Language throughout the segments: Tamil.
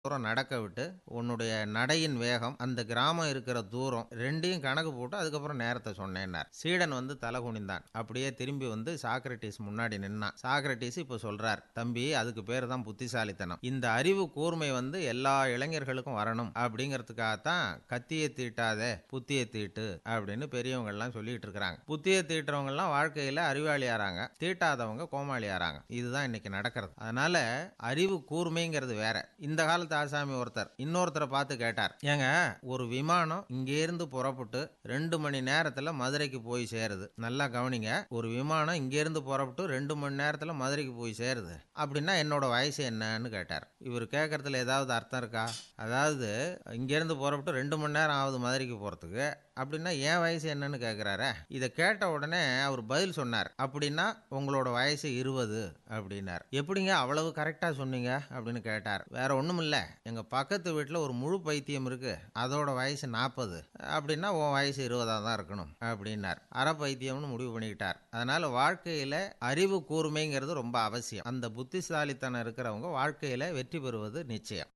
தூரம் நடக்க விட்டு உன்னுடைய நடையின் வேகம் அந்த கிராமம் இருக்கிற தூரம் ரெண்டையும் கணக்கு போட்டு அதுக்கப்புறம் நேரத்தை சொன்னேன்னார் சீடன் வந்து தலை குனிந்தான் அப்படியே திரும்பி வந்து சாக்ரட்டிஸ் முன்னாடி நின்னான் சாக்ரட்டிஸ் இப்போ சொல்றார் தம்பி அதுக்கு பேர் தான் புத்திசாலித்தனம் இந்த அறிவு கூர்மை வந்து எல்லா இளைஞர்களுக்கும் வரணும் அப்படிங்கிறதுக்காகத்தான் கத்தியை தீட்டாதே புத்தியை தீட்டு அப்படின்னு பெரியவங்க எல்லாம் சொல்லிட்டு இருக்கிறாங்க புத்தியை தீட்டுறவங்க எல்லாம் வாழ்க்கையில அறிவாளி ஆறாங்க தீட்டாதவங்க கோமாளி ஆறாங்க இதுதான் இன்னைக்கு நடக்கிறது அதனால அறிவு கூர்மைங்கிறது வேற இந்த காலத்து ஆசாமி ஒருத்தர் இன்னொருத்தரை பார்த்து கேட்டார் ஏங்க ஒரு விமானம் இங்கேருந்து புறப்பட்டு ரெண்டு மணி நேரத்துல மதுரைக்கு போய் சேருது நல்லா கவனிங்க ஒரு விமானம் இங்கேருந்து புறப்பட்டு ரெண்டு மணி நேரத்துல மதுரைக்கு போய் சேருது அப்படின்னா என்னோட வயசு என்னன்னு கேட்டார் இவர் கேட்கறதுல ஏதாவது அர்த்தம் இருக்கா அதாவது இங்கேருந்து புறப்பட்டு ரெண்டு மணி நேரம் ஆகுது மதுரைக்கு போகிறதுக்கு அப்படின்னா என் வயசு என்னன்னு கேட்குறாரு இதை கேட்ட உடனே அவர் பதில் சொன்னார் அப்படின்னா உங்களோட வயசு இருபது அப்படின்னார் எப்படிங்க அவ்வளவு கரெக்டாக சொன்னீங்க அப்படின்னு கேட்டார் வேற ஒன்றும் இல்லை எங்கள் பக்கத்து வீட்டில் ஒரு முழு பைத்தியம் இருக்கு அதோட வயசு நாற்பது அப்படின்னா உன் வயசு இருபதாக தான் இருக்கணும் அப்படின்னார் அரை பைத்தியம்னு முடிவு பண்ணிக்கிட்டார் அதனால வாழ்க்கையில் அறிவு கூர்மைங்கிறது ரொம்ப அவசியம் அந்த புத்திசாலித்தனம் இருக்கிறவங்க வாழ்க்கையில் வெற்றி பெறுவது நிச்சயம்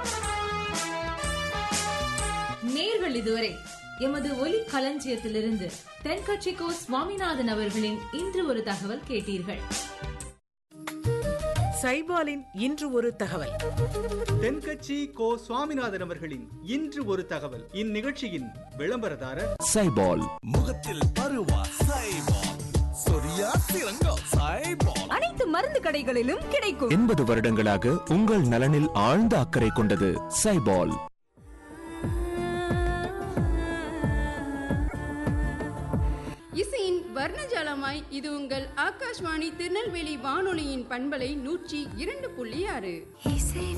நேர்கள் இதுவரை எமது ஒலி களஞ்சியத்திலிருந்து தென்கட்சிக்கோ சுவாமிநாதன் அவர்களின் இன்று ஒரு தகவல் கேட்டீர்கள் சைபாலின் இன்று ஒரு தகவல் தென்கட்சி கோ சுவாமிநாதன் அவர்களின் இன்று ஒரு தகவல் இந்நிகழ்ச்சியின் விளம்பரதாரர் சைபால் முகத்தில் பருவா சைபால் சொரியா சிறங்கோ சைபால் அனைத்து மருந்து கடைகளிலும் கிடைக்கும் எண்பது வருடங்களாக உங்கள் நலனில் ஆழ்ந்த அக்கறை கொண்டது சைபால் இசையின் வர்ணஜாலமாய் இது உங்கள் ஆகாஷ்வாணி திருநெல்வேலி வானொலியின் பண்பலை நூற்றி இரண்டு புள்ளி ஆறு இசை